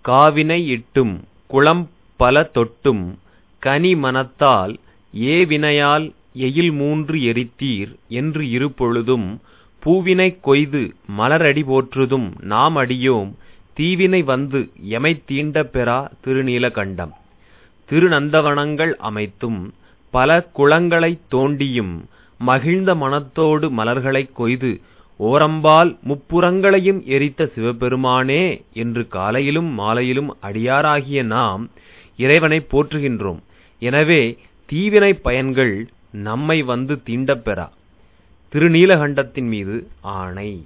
காவினை இட்டும் குளம் பல தொட்டும் கனி மனத்தால் ஏவினையால் எயில் மூன்று எரித்தீர் என்று இருபொழுதும் பூவினைக் கொய்து மலரடி போற்றுதும் நாம் அடியோம் தீவினை வந்து எமைத் தீண்டப் பெறா திருநீலகண்டம் திருநந்தவனங்கள் அமைத்தும் பல குளங்களைத் தோண்டியும் மகிழ்ந்த மனத்தோடு மலர்களைக் கொய்து ஓரம்பால் முப்புரங்களையும் எரித்த சிவபெருமானே என்று காலையிலும் மாலையிலும் அடியாராகிய நாம் இறைவனைப் போற்றுகின்றோம் எனவே தீவினைப் பயன்கள் நம்மை வந்து தீண்டப் பெறா திருநீலகண்டத்தின் மீது ஆணை